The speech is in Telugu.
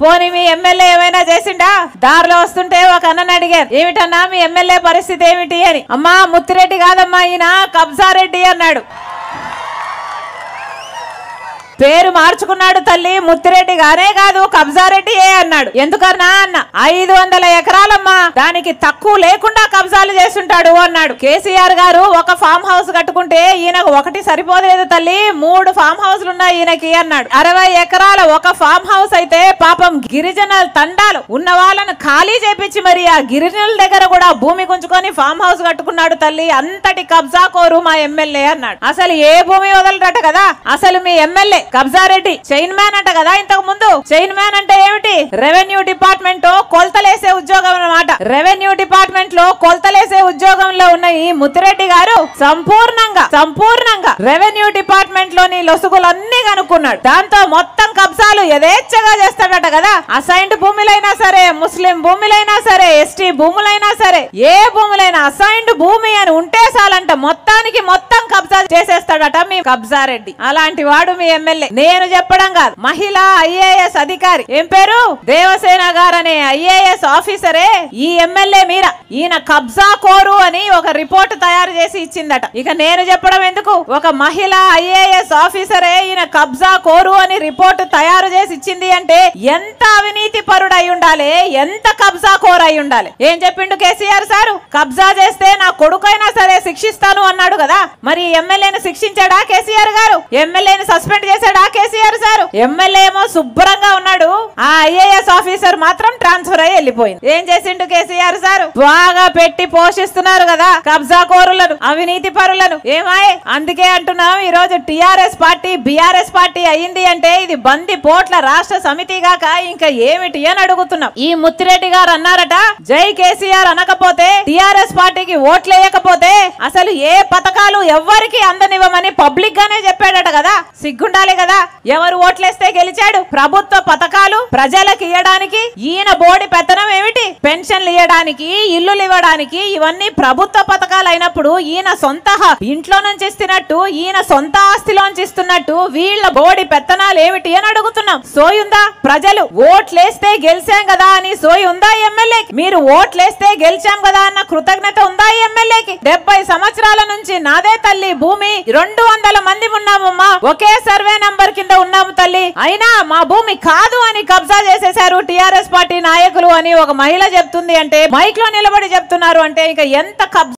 పోనీ మీ ఎమ్మెల్యే ఏమైనా చేసిండా దారిలో వస్తుంటే ఒక అన్నని అడిగారు ఏమిటన్నా మీ ఎమ్మెల్యే పరిస్థితి ఏమిటి అని అమ్మా ముత్తిరెడ్డి కాదమ్మా ఈయన కబ్జారెడ్డి అన్నాడు పేరు మార్చుకున్నాడు తల్లి ముత్తిరెడ్డి గారే కాదు కబ్జారెడ్డి ఏ అన్నాడు ఎందుకన్నా అన్న ఐదు వందల ఎకరాలమ్మా దానికి తక్కువ లేకుండా కబ్జాలు చేస్తుంటాడు అన్నాడు కేసీఆర్ గారు ఒక ఫామ్ హౌస్ కట్టుకుంటే ఈయనకు ఒకటి సరిపోలేదు తల్లి మూడు ఫామ్ హౌస్లు ఉన్నాయి ఈయనకి అన్నాడు అరవై ఎకరాల ఒక ఫామ్ హౌస్ అయితే పాపం గిరిజన తండాలు ఉన్న వాళ్ళను ఖాళీ చేపించి మరి ఆ గిరిజనుల దగ్గర కూడా భూమి గుంజుకొని ఫామ్ హౌస్ కట్టుకున్నాడు తల్లి అంతటి కబ్జా కోరు మా ఎమ్మెల్యే అన్నాడు అసలు ఏ భూమి వదలరట కదా అసలు మీ ఎమ్మెల్యే కబ్జారెడ్డి చైన్ మ్యాన్ అంట కదా ఇంతకు ముందు చైన్ మ్యాన్ అంటే ఏమిటి రెవెన్యూ డిపార్ట్మెంట్ కొలతలేసే ఉద్యోగం అన్నమాట రెవెన్యూ డిపార్ట్మెంట్ లో కొలతలేసే ఉద్యోగంలో ఉన్న ఈ ముత్తిరెడ్డి గారు సంపూర్ణంగా సంపూర్ణంగా రెవెన్యూ డిపార్ట్మెంట్ లోని లొసుగులన్నీ కనుక్కున్నాడు దాంతో మొత్తం కబ్జాలు యథేచ్ఛగా చేస్తాడట కదా అసైన్డ్ భూములైనా సరే ముస్లిం భూములైనా సరే ఎస్టీ భూములైనా సరే ఏ భూములైనా అసైన్డ్ భూమి అని ఉంటే చాలంట మొత్తానికి మొత్తం కబ్జా చేసేస్తాడట మీ కబ్జారెడ్డి అలాంటి వాడు మీ ఎమ్మెల్యే నేను చెప్పడం కాదు మహిళా ఐఏఎస్ అధికారి ఏం పేరు దేవసేన గారు అనే ఐఏఎస్ ఆఫీసరే ఈ ఎమ్మెల్యే మీర ఈయన కబ్జా కోరు అని ఒక రిపోర్ట్ తయారు చేసి ఇచ్చిందట ఇక నేను చెప్పడం ఎందుకు ఒక మహిళా ఐఏఎస్ ఆఫీసరే ఈయన కబ్జా కోరు అని రిపోర్ట్ తయారు చేసి ఇచ్చింది అంటే ఎంత అవినీతి పరుడు అయి ఉండాలి ఎంత కబ్జా కోరు అయి ఉండాలి ఏం చెప్పిండు కేసీఆర్ సారు కబ్జా చేస్తే నా కొడుకైనా సరే శిక్షిస్తాను అన్నాడు కదా మరి ఎమ్మెల్యేను శిక్షించాడా కేసీఆర్ గారు ఎమ్మెల్యేని సస్పెండ్ చేశాడా కేసీఆర్ సారు ఎమ్మెల్యే ఏమో శుభ్రంగా ఉన్నాడు ఆ ఐఏఎస్ ఆఫీసర్ మాత్రం ట్రాన్స్ఫర్ అయ్యి వెళ్ళిపోయింది ఏం చేసిండు కేసీఆర్ సారు బాగా పెట్టి పోషిస్తున్నారు కదా కబ్జా కోరులను అవినీతి పరులను ఏమాయ్ అందుకే అంటున్నాం ఈ రోజు టిఆర్ఎస్ పార్టీ బిఆర్ఎస్ పార్టీ అయింది అంటే ఇది బంది పోట్ల రాష్ట్ర సమితి గాక ఇంకా ఏమిటి అని అడుగుతున్నాం ఈ ముత్తిరెడ్డి గారు అన్నారట జై కేసీఆర్ అనకపోతే టిఆర్ఎస్ పార్టీకి ఓట్లేయకపోతే అసలు ఏ పథకాలు ఎవ్వరికి అందనివ్వమని పబ్లిక్ గానే చెప్పాడట కదా సిగ్గుండాలి కదా ఎవరు ఓట్లేస్తే గెలిచాడు ప్రభుత్వ పథకాలు ప్రజలకు ఇవ్వడానికి ఈయన బోడి పెత్తనం ఏమిటి పెన్షన్లు ఇవ్వడానికి ఇల్లులు ఇవ్వడానికి ఇవన్నీ ప్రభుత్వ పథకాలు అయినప్పుడు ఈయన సొంత హ- ఇంట్లో నుంచి ఇస్తున్నట్టు ఈయన సొంత ఆస్తిలోంచి ఇస్తున్నట్టు వీళ్ళ బోడి పెత్తనాలు ఏమిటి అని అడుగుతున్నాం సోయుందా ప్రజలు ఓట్లేస్తే గెలిచాం కదా అని సోయి ఉందా ఎమ్మెల్యేకి మీరు ఓట్లేస్తే గెలిచాం కదా అన్న కృతజ్ఞత ఉందా ఈ ఎమ్మెల్యేకి డెబ్బై సంవత్సరాల నుంచి నాదే తల్లి భూమి రెండు వందల మంది ఉన్నామమ్మా ఒకే సర్వే నంబర్ కింద ఉన్నాము తల్లి అయినా మా భూమి కాదు అని కబ్జా చేసేశారు టిఆర్ఎస్ పార్టీ నాయకులు అని ఒక మహిళ చెప్తుంది అంటే మైక్ లో నిలబడి చెప్తున్నారు అంటే ఇక ఎంత కబ్జా